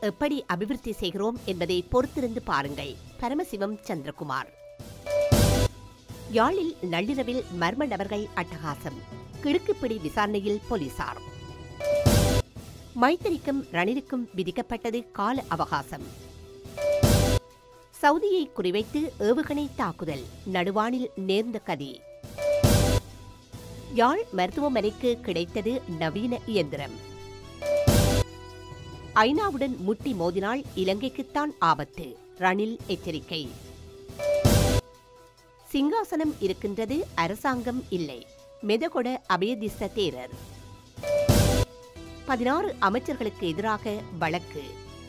எப்படி அபிவிருத்தி செய்கிறோம் என்பதை பொறுத்திருந்து பாருங்கள் பரமசிவம் சந்திரகுமார் யாழில் நள்ளிரவில் மர்ம நபர்கள் அட்டகாசம் கிடுக்குப்பிடி விசாரணையில் போலீசார் மைத்திரிக்கும் ரணிலுக்கும் விதிக்கப்பட்டது கால அவகாசம் சவுதியை குறிவைத்து ஏவுகணை தாக்குதல் நடுவானில் நேர்ந்த கதி யாழ் மருத்துவமனைக்கு கிடைத்தது நவீன இயந்திரம் ஐநாவுடன் முட்டி மோதினால் இலங்கைக்குத்தான் ஆபத்து ரணில் எச்சரிக்கை சிங்காசனம் இருக்கின்றது அரசாங்கம் இல்லை மெதகொட அபயதிஸ்த தேரர் பதினாறு அமைச்சர்களுக்கு எதிராக வழக்கு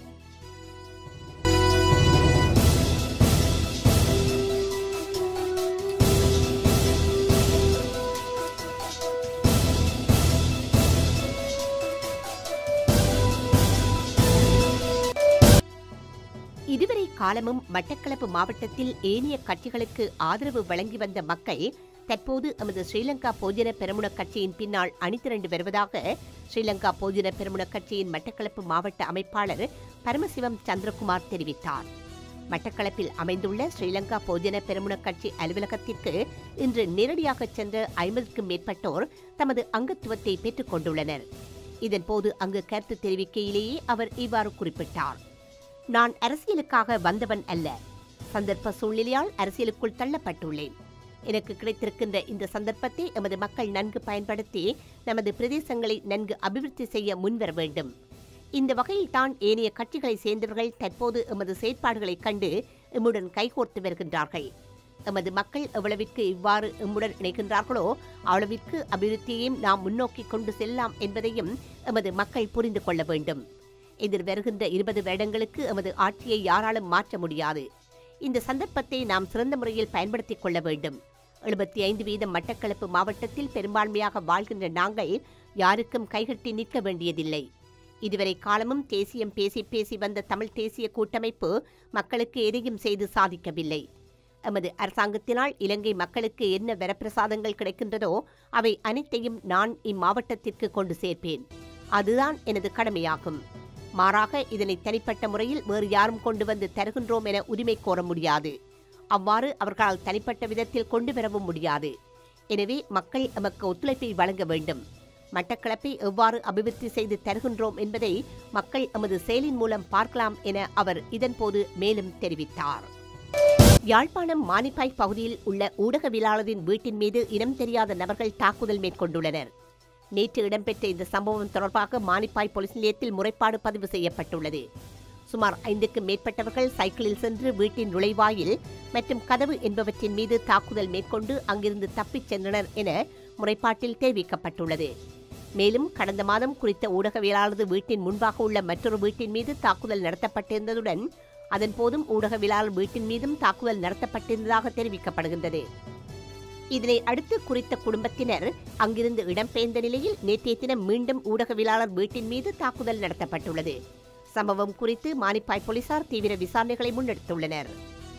இதுவரை காலமும் மட்டக்களப்பு மாவட்டத்தில் ஏனைய கட்சிகளுக்கு ஆதரவு வழங்கி வந்த மக்கள் தற்போது எமது ஸ்ரீலங்கா போஜன பெரமுன கட்சியின் பின்னால் அணிதிரண்டு வருவதாக ஸ்ரீலங்கா போஜன பெரமுன கட்சியின் மட்டக்களப்பு மாவட்ட அமைப்பாளர் பரமசிவம் சந்திரகுமார் தெரிவித்தார் மட்டக்களப்பில் அமைந்துள்ள ஸ்ரீலங்கா போஜன பெரமுன கட்சி அலுவலகத்திற்கு இன்று நேரடியாக சென்ற ஐம்பதுக்கும் மேற்பட்டோர் தமது அங்கத்துவத்தை பெற்றுக் கொண்டுள்ளனர் இதன்போது அங்கு கருத்து தெரிவிக்கையிலேயே அவர் இவ்வாறு குறிப்பிட்டார் நான் அரசியலுக்காக வந்தவன் அல்ல சந்தர்ப்ப சூழ்நிலையால் அரசியலுக்குள் தள்ளப்பட்டுள்ளேன் எனக்கு கிடைத்திருக்கின்ற இந்த சந்தர்ப்பத்தை எமது மக்கள் நன்கு பயன்படுத்தி நமது பிரதேசங்களை நன்கு அபிவிருத்தி செய்ய முன்வர வேண்டும் இந்த வகையில் தான் ஏனைய கட்சிகளை சேர்ந்தவர்கள் தற்போது எமது செயற்பாடுகளைக் கண்டு எம்முடன் கைகோர்த்து வருகின்றார்கள் எமது மக்கள் எவ்வளவிற்கு இவ்வாறு எம்முடன் இணைகின்றார்களோ அவ்வளவிற்கு அபிவிருத்தியையும் நாம் முன்னோக்கி கொண்டு செல்லலாம் என்பதையும் எமது மக்கள் புரிந்து கொள்ள வேண்டும் எதிர் வருகின்ற இருபது வருடங்களுக்கு எமது ஆட்சியை யாராலும் மாற்ற முடியாது இந்த சந்தர்ப்பத்தை நாம் சிறந்த முறையில் பயன்படுத்திக் கொள்ள வேண்டும் எழுபத்தி ஐந்து வீதம் மட்டக்களப்பு மாவட்டத்தில் பெரும்பான்மையாக வாழ்கின்ற நாங்கள் யாருக்கும் கைகட்டி நிற்க வேண்டியதில்லை இதுவரை காலமும் தேசியம் பேசி பேசி வந்த தமிழ் தேசிய கூட்டமைப்பு மக்களுக்கு எதையும் செய்து சாதிக்கவில்லை எமது அரசாங்கத்தினால் இலங்கை மக்களுக்கு என்ன வரப்பிரசாதங்கள் கிடைக்கின்றதோ அவை அனைத்தையும் நான் இம்மாவட்டத்திற்கு கொண்டு சேர்ப்பேன் அதுதான் எனது கடமையாகும் மாறாக இதனை தனிப்பட்ட முறையில் வேறு யாரும் கொண்டு வந்து தருகின்றோம் என உரிமை கோர முடியாது அவ்வாறு அவர்களால் தனிப்பட்ட விதத்தில் கொண்டு வரவும் முடியாது எனவே மக்கள் எமக்கு ஒத்துழைப்பை வழங்க வேண்டும் மட்டக்களப்பை எவ்வாறு அபிவிருத்தி செய்து தருகின்றோம் என்பதை மக்கள் எமது செயலின் மூலம் பார்க்கலாம் என அவர் இதன்போது மேலும் தெரிவித்தார் யாழ்ப்பாணம் மானிப்பாய் பகுதியில் உள்ள ஊடகவியலாளரின் வீட்டின் மீது இனம் தெரியாத நபர்கள் தாக்குதல் மேற்கொண்டுள்ளனர் நேற்று இடம்பெற்ற இந்த சம்பவம் தொடர்பாக மானிப்பாய் போலீஸ் நிலையத்தில் முறைப்பாடு பதிவு செய்யப்பட்டுள்ளது சுமார் ஐந்துக்கும் மேற்பட்டவர்கள் சைக்கிளில் சென்று வீட்டின் நுழைவாயில் மற்றும் கதவு என்பவற்றின் மீது தாக்குதல் மேற்கொண்டு அங்கிருந்து தப்பிச் சென்றனர் என முறைப்பாட்டில் தெரிவிக்கப்பட்டுள்ளது மேலும் கடந்த மாதம் குறித்த ஊடகவியலாளரது வீட்டின் முன்பாக உள்ள மற்றொரு வீட்டின் மீது தாக்குதல் நடத்தப்பட்டிருந்ததுடன் அதன்போதும் ஊடகவியலாளர் வீட்டின் மீதும் தாக்குதல் நடத்தப்பட்டிருந்ததாக தெரிவிக்கப்படுகின்றது இதனை அடுத்து குறித்த குடும்பத்தினர் அங்கிருந்து இடம்பெயர்ந்த நிலையில் நேற்றைய தினம் மீண்டும் ஊடகவியலாளர் வீட்டின் மீது தாக்குதல் நடத்தப்பட்டுள்ளது சம்பவம் குறித்து மானிப்பாய் போலீசார் தீவிர விசாரணைகளை முன்னெடுத்துள்ளனர்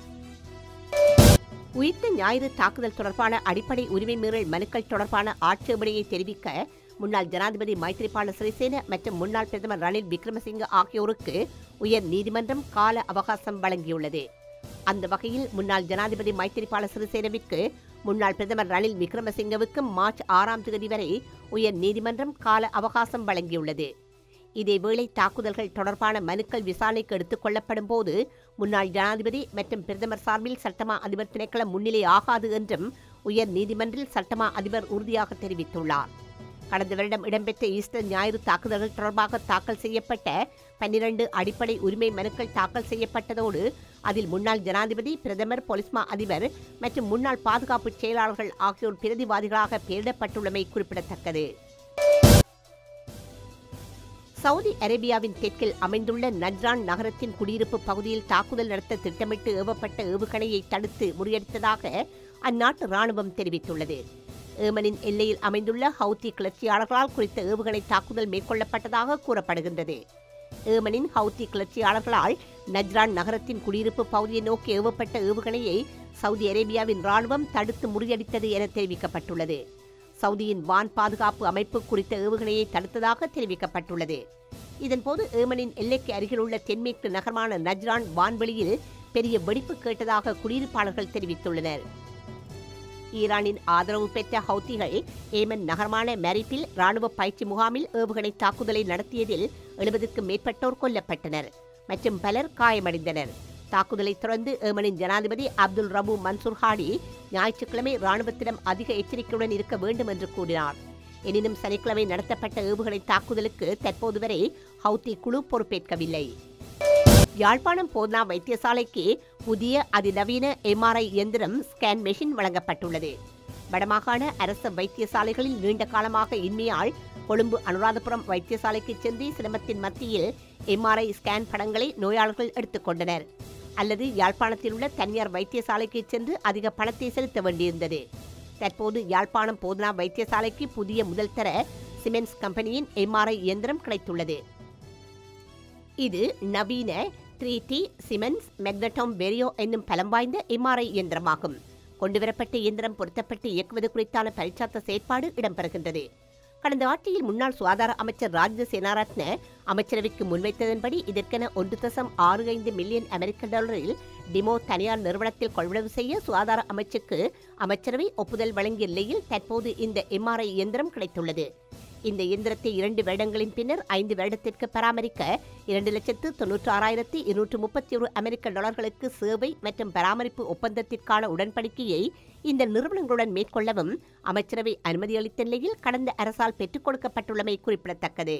உயிர்த்த ஞாயிறு தாக்குதல் தொடர்பான அடிப்படை உரிமை மீறல் மனுக்கள் தொடர்பான ஆட்சேபனையை தெரிவிக்க முன்னாள் ஜனாதிபதி மைத்ரிபால சிறிசேன மற்றும் முன்னாள் பிரதமர் ரணில் விக்ரமசிங்க ஆகியோருக்கு உயர் நீதிமன்றம் கால அவகாசம் வழங்கியுள்ளது அந்த வகையில் முன்னாள் ஜனாதிபதி மைத்திரிபால சிறிசேனவிற்கு முன்னாள் பிரதமர் ரணில் விக்ரமசிங்கவுக்கும் மார்ச் ஆறாம் தேதி வரை உயர் நீதிமன்றம் கால அவகாசம் வழங்கியுள்ளது இதேவேளை தாக்குதல்கள் தொடர்பான மனுக்கள் விசாரணைக்கு எடுத்துக் கொள்ளப்படும் போது முன்னாள் ஜனாதிபதி மற்றும் பிரதமர் சார்பில் சட்டமா அதிபர் திணைக்களம் முன்னிலை ஆகாது என்றும் உயர் நீதிமன்றில் சட்டமா அதிபர் உறுதியாக தெரிவித்துள்ளார் கடந்த வருடம் இடம்பெற்ற ஈஸ்டர் ஞாயிறு தாக்குதல்கள் தொடர்பாக தாக்கல் செய்யப்பட்ட பன்னிரண்டு அடிப்படை உரிமை மனுக்கள் தாக்கல் செய்யப்பட்டதோடு அதில் முன்னாள் ஜனாதிபதி பிரதமர் பொலிஸ்மா அதிபர் மற்றும் முன்னாள் பாதுகாப்பு செயலாளர்கள் ஆகியோர் பிரதிவாதிகளாக பெயரிடப்பட்டுள்ளமை குறிப்பிடத்தக்கது சவுதி அரேபியாவின் தெற்கில் அமைந்துள்ள நஜ்ரான் நகரத்தின் குடியிருப்பு பகுதியில் தாக்குதல் நடத்த திட்டமிட்டு ஏவப்பட்ட ஏவுகணையை தடுத்து முறியடித்ததாக அந்நாட்டு ராணுவம் தெரிவித்துள்ளது ஏமனின் எல்லையில் அமைந்துள்ள ஹவுத்தி கிளர்ச்சியாளர்களால் குறித்த ஏவுகணை தாக்குதல் மேற்கொள்ளப்பட்டதாக கூறப்படுகின்றது ஏமனின் ஹவுத்தி கிளர்ச்சியாளர்களால் நஜ்ரான் நகரத்தின் குடியிருப்பு பகுதியை நோக்கி ஏவப்பட்ட ஏவுகணையை சவுதி அரேபியாவின் ராணுவம் தடுத்து முறியடித்தது என தெரிவிக்கப்பட்டுள்ளது சவுதியின் வான் பாதுகாப்பு அமைப்பு குறித்த ஏவுகணையை தடுத்ததாக தெரிவிக்கப்பட்டுள்ளது இதன்போது ஏமனின் எல்லைக்கு அருகில் உள்ள தென்மேற்கு நகரமான நஜ்ரான் வான்வெளியில் பெரிய வெடிப்பு கேட்டதாக குடியிருப்பாளர்கள் தெரிவித்துள்ளனர் ஈரானின் ஆதரவு பெற்ற ஹவுத்திகள் ஏமன் நகரமான மெரிப்பில் ராணுவ பயிற்சி முகாமில் ஏவுகணை தாக்குதலை நடத்தியதில் எழுபதுக்கும் மேற்பட்டோர் கொல்லப்பட்டனர் மற்றும் பலர் காயமடைந்தனர் தாக்குதலை தொடர்ந்து ஏமனின் ஜனாதிபதி அப்துல் ரபு மன்சூர் ஹாடி ஞாயிற்றுக்கிழமை ராணுவத்திடம் அதிக எச்சரிக்கையுடன் இருக்க வேண்டும் என்று கூறினார் எனினும் சனிக்கிழமை நடத்தப்பட்ட ஏவுகணை தாக்குதலுக்கு தற்போது வரை ஹவுத்தி குழு பொறுப்பேற்கவில்லை யாழ்ப்பாணம் போதனா வைத்தியசாலைக்கு புதிய அதிநவீன எம்ஆர்ஐ இயந்திரம் ஸ்கேன் மெஷின் வழங்கப்பட்டுள்ளது வடமாகாண அரசு வைத்தியசாலைகளில் நீண்ட காலமாக இன்மையால் கொழும்பு அனுராதபுரம் வைத்தியசாலைக்கு சென்று சிரமத்தின் மத்தியில் எம்ஆர்ஐ ஸ்கேன் படங்களை நோயாளர்கள் எடுத்துக்கொண்டனர் அல்லது யாழ்ப்பாணத்தில் உள்ள தனியார் வைத்தியசாலைக்கு சென்று அதிக பணத்தை செலுத்த வேண்டியிருந்தது தற்போது யாழ்ப்பாணம் போதனா வைத்தியசாலைக்கு புதிய முதல் தர சிமெண்ட்ஸ் கம்பெனியின் எம்ஆர்ஐ இயந்திரம் கிடைத்துள்ளது இது நவீன three D Siemens Magnetom Verio என்னும் பலம் வாய்ந்த எம்ஆர்ஐ இயந்திரமாகும் கொண்டுவரப்பட்ட இயந்திரம் பொருத்தப்பட்டு இயக்குவது குறித்தான பரிச்சார்த்த செயற்பாடு இடம்பெறுகின்றது கடந்த ஆட்சியில் முன்னாள் சுகாதார அமைச்சர் ராஜ்ய சேனாரத்ன அமைச்சரவைக்கு முன்வைத்ததன்படி இதற்கென ஒன்று தசம் ஆறு ஐந்து மில்லியன் அமெரிக்க டாலரில் டிமோ தனியார் நிறுவனத்தில் கொள்வனவு செய்ய சுகாதார அமைச்சுக்கு அமைச்சரவை ஒப்புதல் வழங்கிய நிலையில் தற்போது இந்த எம்ஆர்ஐ இயந்திரம் கிடைத்துள்ளது இந்த இயந்திரத்தை இரண்டு வருடங்களின் பின்னர் ஐந்து வருடத்திற்கு பராமரிக்க இரண்டு லட்சத்து தொன்னூற்று ஆறாயிரத்தி இருநூற்று முப்பத்தி ஒரு அமெரிக்க டாலர்களுக்கு சேவை மற்றும் பராமரிப்பு ஒப்பந்தத்திற்கான உடன்படிக்கையை இந்த நிறுவனங்களுடன் மேற்கொள்ளவும் அமைச்சரவை அனுமதி அளித்த நிலையில் கடந்த அரசால் பெற்றுக் கொடுக்கப்பட்டுள்ளமை குறிப்பிடத்தக்கது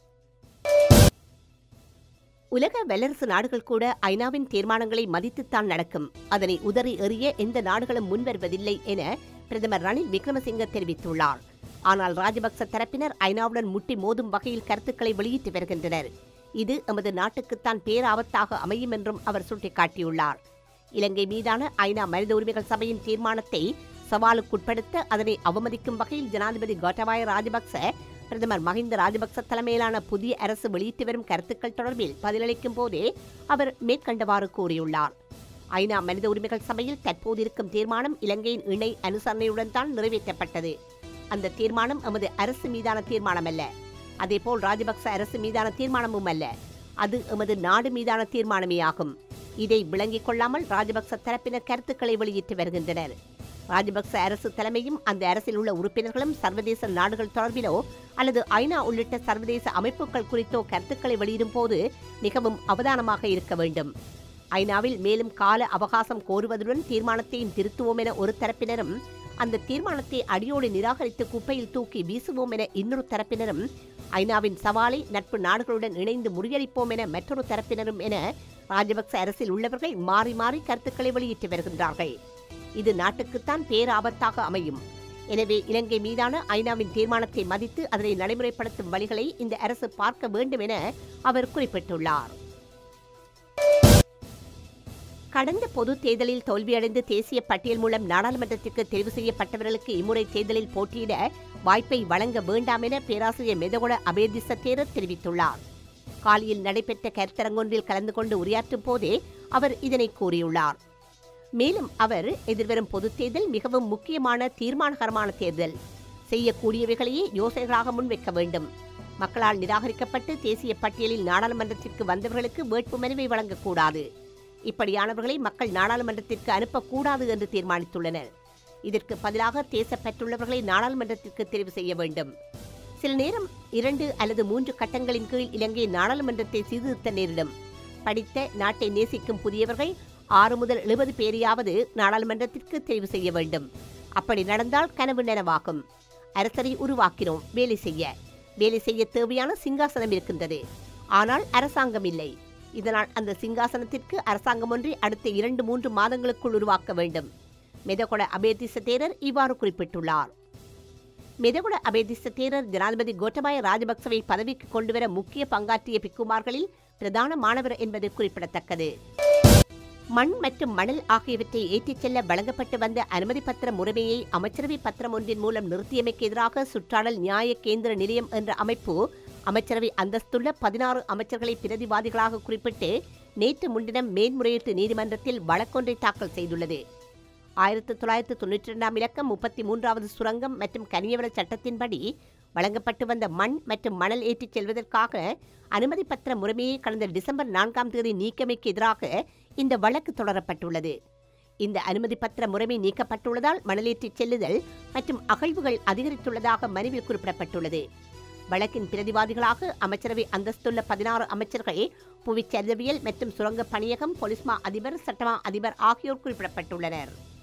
உலக வல்லரசு நாடுகள் கூட ஐநாவின் தீர்மானங்களை மதித்துத்தான் நடக்கும் அதனை உதறி எறிய எந்த நாடுகளும் முன்வருவதில்லை என பிரதமர் ரணில் விக்ரமசிங்க தெரிவித்துள்ளார் ஆனால் ராஜபக்ச தரப்பினர் ஐநாவுடன் முட்டி மோதும் வகையில் கருத்துக்களை வெளியிட்டு வருகின்றனர் இது எமது நாட்டுக்குத்தான் பேராபத்தாக அமையும் என்றும் அவர் சுட்டிக்காட்டியுள்ளார் இலங்கை மீதான ஐநா மனித உரிமைகள் சபையின் தீர்மானத்தை சவாலுக்குட்படுத்த அதனை அவமதிக்கும் வகையில் ஜனாதிபதி கோட்டபாய ராஜபக்ச பிரதமர் மஹிந்த ராஜபக்ச தலைமையிலான புதிய அரசு வெளியிட்டு வரும் கருத்துக்கள் தொடர்பில் பதிலளிக்கும் போதே அவர் மேற்கண்டவாறு கூறியுள்ளார் ஐநா மனித உரிமைகள் சபையில் தற்போது இருக்கும் தீர்மானம் இலங்கையின் இணை அனுசரணையுடன் தான் நிறைவேற்றப்பட்டது அந்த தீர்மானம் எமது அரசு மீதான தீர்மானம் அல்ல அதேபோல் ராஜபக்ச அரசு மீதான தீர்மானமும் அல்ல அது எமது நாடு மீதான தீர்மானமே ஆகும் இதை விளங்கிக் கொள்ளாமல் ராஜபக்ச தரப்பினர் கருத்துக்களை வெளியிட்டு வருகின்றனர் ராஜபக்ச அரசு தலைமையும் அந்த அரசில் உள்ள உறுப்பினர்களும் சர்வதேச நாடுகள் தொடர்பிலோ அல்லது ஐநா உள்ளிட்ட சர்வதேச அமைப்புகள் குறித்தோ கருத்துக்களை வெளியிடும் போது மிகவும் அவதானமாக இருக்க வேண்டும் ஐநாவில் மேலும் கால அவகாசம் கோருவதுடன் தீர்மானத்தையும் திருத்துவோம் என ஒரு தரப்பினரும் அந்த தீர்மானத்தை அடியோடு நிராகரித்து குப்பையில் தூக்கி வீசுவோம் என இன்னொரு தரப்பினரும் ஐநாவின் சவாலை நட்பு நாடுகளுடன் இணைந்து முறியடிப்போம் என மற்றொரு தரப்பினரும் என ராஜபக்ச அரசில் உள்ளவர்கள் மாறி மாறி கருத்துக்களை வெளியிட்டு வருகின்றார்கள் இது நாட்டுக்குத்தான் பேராபத்தாக அமையும் எனவே இலங்கை மீதான ஐநாவின் தீர்மானத்தை மதித்து அதனை நடைமுறைப்படுத்தும் வழிகளை இந்த அரசு பார்க்க வேண்டும் என அவர் குறிப்பிட்டுள்ளார் கடந்த பொது தேர்தலில் தோல்வியடைந்து தேசிய பட்டியல் மூலம் நாடாளுமன்றத்திற்கு தெரிவு செய்யப்பட்டவர்களுக்கு இம்முறை தேர்தலில் போட்டியிட வாய்ப்பை வழங்க வேண்டாம் என பேராசிரியர் மெதகொட அபேதிச தேரர் தெரிவித்துள்ளார் காலியில் நடைபெற்ற கருத்தரங்கொன்றில் கலந்து கொண்டு உரையாற்றும் போதே அவர் இதனை கூறியுள்ளார் மேலும் அவர் எதிர்வரும் பொதுத் தேர்தல் மிகவும் முக்கியமான தீர்மானகரமான தேர்தல் செய்யக்கூடியவைகளையே யோசனைகளாக முன்வைக்க வேண்டும் மக்களால் நிராகரிக்கப்பட்டு தேசிய பட்டியலில் நாடாளுமன்றத்திற்கு வந்தவர்களுக்கு வேட்புமனுவை வழங்கக்கூடாது இப்படியானவர்களை மக்கள் நாடாளுமன்றத்திற்கு அனுப்பக்கூடாது என்று தீர்மானித்துள்ளனர் இதற்கு பதிலாக தேசப்பற்றுள்ளவர்களை நாடாளுமன்றத்திற்கு தெரிவு செய்ய வேண்டும் சில நேரம் இரண்டு அல்லது மூன்று கட்டங்களின் கீழ் இலங்கை நாடாளுமன்றத்தை சீர்திருத்த நேரிடும் படித்த நாட்டை நேசிக்கும் புதியவர்கள் ஆறு முதல் எழுபது பேரையாவது நாடாளுமன்றத்திற்கு தெரிவு செய்ய வேண்டும் அப்படி நடந்தால் கனவு நனவாகும் அரசரை உருவாக்கினோம் வேலை செய்ய வேலை செய்ய தேவையான சிங்காசனம் இருக்கின்றது ஆனால் அரசாங்கம் இல்லை இதனால் அந்த சிங்காசனத்திற்கு அரசாங்கம் ஒன்றை அடுத்த இரண்டு மூன்று மாதங்களுக்குள் உருவாக்க வேண்டும் மெதகொட அபேதிச தேரர் இவ்வாறு குறிப்பிட்டுள்ளார் மெதகுட அபேதிச தேரர் ஜனாதிபதி கோட்டபாய ராஜபக்சவை பதவிக்கு கொண்டுவர முக்கிய பங்காற்றிய பிக்குமார்களில் பிரதான மாணவர் என்பது குறிப்பிடத்தக்கது மண் மற்றும் மணல் ஆகியவற்றை ஏற்றிச் செல்ல வழங்கப்பட்டு வந்த அனுமதி பத்திர முறைமையை அமைச்சரவை பத்திரம் ஒன்றின் மூலம் நிறுத்தியமைக்கு எதிராக சுற்றாடல் நியாய கேந்திர நிலையம் என்ற அமைப்பு அமைச்சரவை அந்தஸ்துள்ள பதினாறு அமைச்சர்களை பிரதிவாதிகளாக குறிப்பிட்டு நேற்று முன்தினம் மேன்முறையீட்டு நீதிமன்றத்தில் வழக்கொன்றை தாக்கல் செய்துள்ளது ஆயிரத்தி தொள்ளாயிரத்து தொன்னூற்றி இரண்டாம் இலக்கம் முப்பத்தி மூன்றாவது சுரங்கம் மற்றும் கனியவள சட்டத்தின்படி வழங்கப்பட்டு வந்த மண் மற்றும் மணல் ஏற்றிச் செல்வதற்காக அனுமதி பத்திர முறைமையை கடந்த டிசம்பர் நான்காம் தேதி நீக்கமைக்கு எதிராக இந்த வழக்கு தொடரப்பட்டுள்ளது இந்த அனுமதி பத்திர முறைமை நீக்கப்பட்டுள்ளதால் மணலேற்றிச் செல்லுதல் மற்றும் அகழ்வுகள் அதிகரித்துள்ளதாக மனுவில் குறிப்பிடப்பட்டுள்ளது வழக்கின் பிரதிவாதிகளாக அமைச்சரவை அந்தஸ்துள்ள பதினாறு அமைச்சர்கள் புவிச்சரிதவியல் மற்றும் சுரங்க பணியகம் பொலிஸ்மா அதிபர் சட்டமா அதிபர் ஆகியோர் குறிப்பிடப்பட்டுள்ளனர்